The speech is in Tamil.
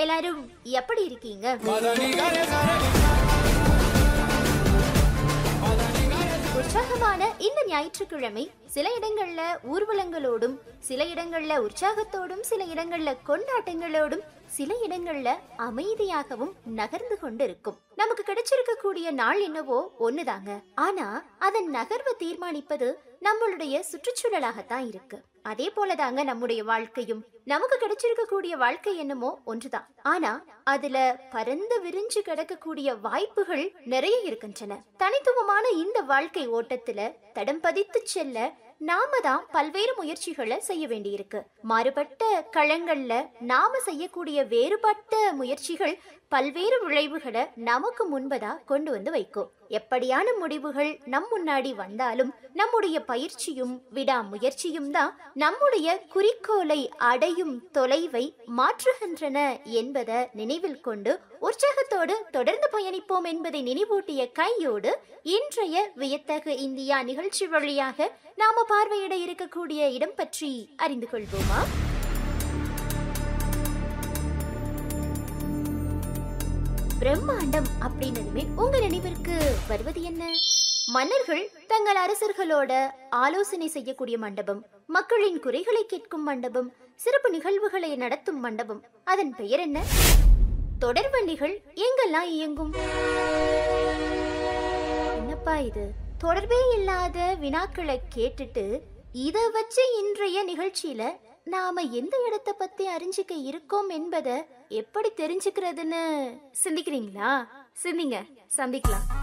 எல்லாரும் எப்படி இருக்கீங்க உற்சாகமான இந்த ஞாயிற்றுக்கிழமை சில இடங்கள்ல ஊர்வலங்களோடும் சில இடங்கள்ல உற்சாகத்தோடும் சில இடங்கள்ல கொண்டாட்டங்களோடும் சில இடங்கள்ல அமைதியாகவும் நகர்ந்து கொண்டிருக்கும் நமக்கு கிடைச்சிருக்கக்கூடிய நாள் என்னவோ ஒண்ணுதாங்க ஆனா அதன் நகர்வை தீர்மானிப்பது நம்மளுடைய சுற்றுச்சூழலாகத்தான் இருக்கு அதே போலதாங்க நம்முடைய வாழ்க்கையும் நமக்கு கிடைச்சிருக்கக்கூடிய வாழ்க்கை என்னமோ ஒன்றுதான் ஆனா அதுல பரந்து விரிஞ்சு கிடக்கக்கூடிய வாய்ப்புகள் நிறைய இருக்கின்றன தனித்துவமான இந்த வாழ்க்கை ஓட்டத்துல தடம் பதித்து செல்ல நாம தான் பல்வேறு முயற்சிகளை செய்ய வேண்டியிருக்கு மாறுபட்ட களங்கள்ல நாம செய்யக்கூடிய வேறுபட்ட முயற்சிகள் பல்வேறு விளைவுகளை நமக்கு முன்பதா கொண்டு வந்து வைக்கும் எப்படியான முடிவுகள் நம் முன்னாடி வந்தாலும் நம்முடைய பயிற்சியும் விடாமுயற்சியும் தான் நம்முடைய குறிக்கோளை அடையும் தொலைவை மாற்றுகின்றன என்பதை நினைவில் கொண்டு உற்சாகத்தோடு தொடர்ந்து பயணிப்போம் என்பதை நினைவூட்டிய கையோடு இன்றைய வியத்தகு இந்தியா நிகழ்ச்சி வழியாக நாம பார்வையிட இருக்கக்கூடிய இடம் பற்றி அறிந்து கொள்வோமா பிரம்மாண்டம் அப்படின்னதுமே உங்க நினைவிற்கு வருவது என்ன மன்னர்கள் தங்கள் அரசர்களோட ஆலோசனை செய்யக்கூடிய மண்டபம் மக்களின் குறைகளை கேட்கும் மண்டபம் சிறப்பு நிகழ்வுகளை நடத்தும் மண்டபம் அதன் பெயர் என்ன தொடர்வண்டிகள் எங்கெல்லாம் இயங்கும் என்னப்பா இது தொடர்பே இல்லாத வினாக்களை கேட்டுட்டு இத வச்சு இன்றைய நிகழ்ச்சியில நாம எந்த இடத்தை பத்தி அறிஞ்சுக்க இருக்கோம் என்பதை எப்படி தெரிஞ்சுக்கிறதுன்னு சிந்திக்கிறீங்களா சிந்திங்க சந்திக்கலாம்